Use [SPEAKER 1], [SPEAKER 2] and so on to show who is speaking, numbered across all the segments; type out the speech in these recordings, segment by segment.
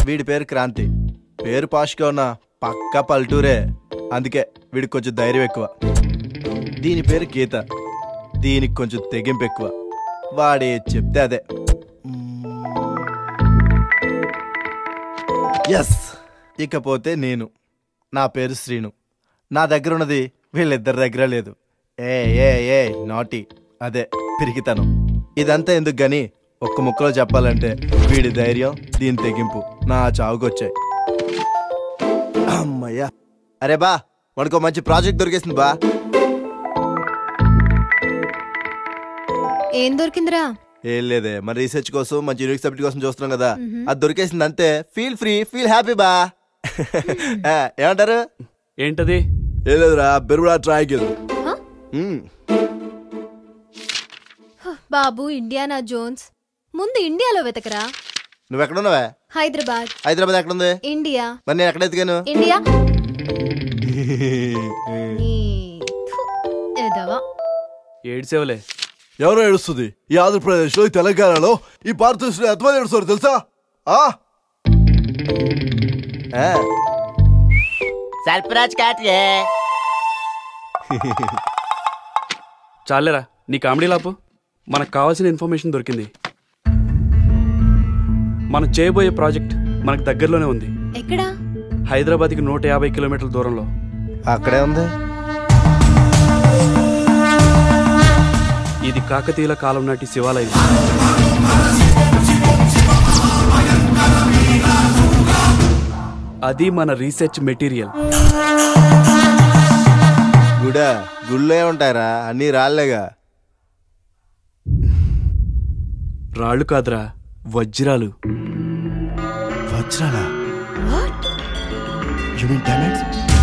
[SPEAKER 1] వీడి పేరు క్రాంతి పేరు పాష్గా ఉన్న పక్క పల్టూరే అందుకే వీడికి కొంచెం ధైర్యం ఎక్కువ దీని పేరు గీత దీనికి కొంచెం తెగింపు ఎక్కువ వాడే చెప్తే అదే ఎస్ ఇకపోతే నేను నా పేరు శ్రీను నా దగ్గర ఉన్నది వీళ్ళిద్దరి దగ్గర లేదు ఏ ఏ ఏ నాటి అదే పిరికితనం ఇదంతా ఎందుకు గాని ఒక్క ముక్కలో చెప్పాలంటే వీడి ధైర్యం దీని తెగింపు నా చావుకొచ్చాయి అమ్మయ్యా అరే బా మనకు మంచి ప్రాజెక్ట్ దొరికేసింది బా
[SPEAKER 2] ఏం దొరికిందిరా
[SPEAKER 1] ఏం లేదే మన రీసెర్చ్ కోసం మంచి యూనిక్ సబ్జెక్ట్ కోసం చూస్తున్నాం కదా అది దొరికేసింది అంతే ఫీల్ ఫ్రీ ఫీల్ హ్యాపీ బా ఆ, ఏమంటారు
[SPEAKER 3] ఏంటది
[SPEAKER 1] ఏం లేదురా బెరుడా ట్రాయికిల్
[SPEAKER 2] హ? బాబు ఇండియానా జోన్స్ ముందు ఇండియాలో వెతకరా
[SPEAKER 1] నువ్వు ఎక్కడున్నావే
[SPEAKER 2] హైదరాబాద్
[SPEAKER 1] హైదరాబాద్ ఎక్కడుంది
[SPEAKER 2] ఇండియా
[SPEAKER 1] మరి నేను ఎక్కడ ఎత్తుకాను
[SPEAKER 2] ఇండియా నీ ఫు, ఎదవ
[SPEAKER 3] ఏడ్సేవలే
[SPEAKER 1] ఎవరో ఏడుస్తుంది ఈ ఆంధ్రప్రదేశ్ లో ఈ తెలంగాణలో ఈ భారతదేశంలో ఎంతమంది ఏడుస్తారు తెలుసా ఆ? ఆ,
[SPEAKER 4] సర్పరాజ్ కాటియే
[SPEAKER 3] చాలేరా నీ కామెడీ లాపు మనకు కావాల్సిన ఇన్ఫర్మేషన్ దొరికింది మనం చేయబోయే ప్రాజెక్ట్ మనకు దగ్గరలోనే ఉంది
[SPEAKER 2] ఎక్కడా
[SPEAKER 3] హైదరాబాద్కి నూట యాభై కిలోమీటర్ల దూరంలో
[SPEAKER 1] అక్కడే ఉంది
[SPEAKER 3] ఇది కాకతీయుల కాలం నాటి శివాలయం అది మన రీసెర్చ్ మెటీరియల్
[SPEAKER 1] గుడా గుళ్ళే ఉంటారా అన్ని రాళ్ళేగా
[SPEAKER 3] రాళ్ళు కాదురా వజ్రాలు
[SPEAKER 1] వజ్రాలా యు మీన్ డైమండ్స్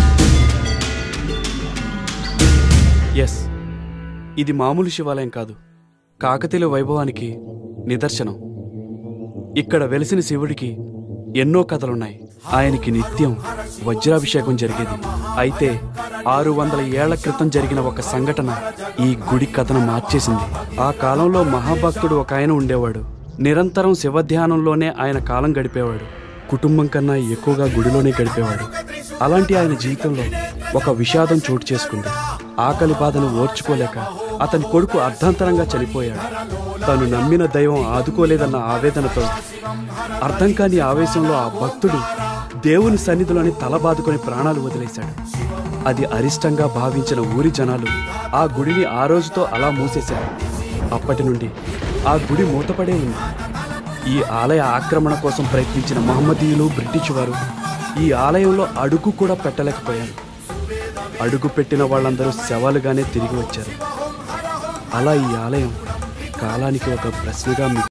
[SPEAKER 3] ఎస్ ఇది మామూలు శివాలయం కాదు కాకతీయుల వైభవానికి నిదర్శనం ఇక్కడ వెలిసిన శివుడికి ఎన్నో కథలున్నాయి ఆయనకి నిత్యం వజ్రాభిషేకం జరిగేది అయితే ఆరు వందల ఏళ్ల క్రితం జరిగిన ఒక సంఘటన ఈ గుడి కథను మార్చేసింది ఆ కాలంలో మహాభక్తుడు ఒక ఆయన ఉండేవాడు నిరంతరం శివధ్యానంలోనే ఆయన కాలం గడిపేవాడు కుటుంబం కన్నా ఎక్కువగా గుడిలోనే గడిపేవాడు అలాంటి ఆయన జీవితంలో ఒక విషాదం చోటు చేసుకుంది ఆకలి బాధను ఓర్చుకోలేక అతని కొడుకు అర్ధాంతరంగా చనిపోయాడు తను నమ్మిన దైవం ఆదుకోలేదన్న ఆవేదనతో అర్థం కాని ఆవేశంలో ఆ భక్తుడు దేవుని సన్నిధిలోని తల బాదుకొని ప్రాణాలు వదిలేశాడు అది అరిష్టంగా భావించిన ఊరి జనాలు ఆ గుడిని ఆ రోజుతో అలా మూసేశారు అప్పటి నుండి ఆ గుడి మూతపడే ఉంది ఈ ఆలయ ఆక్రమణ కోసం ప్రయత్నించిన మహమ్మదీయులు బ్రిటిష్ వారు ఈ ఆలయంలో అడుగు కూడా పెట్టలేకపోయారు అడుగు పెట్టిన వాళ్ళందరూ శవాలుగానే తిరిగి వచ్చారు అలా ఈ ఆలయం కాలానికి ఒక ప్రశ్నగా మిగిలింది.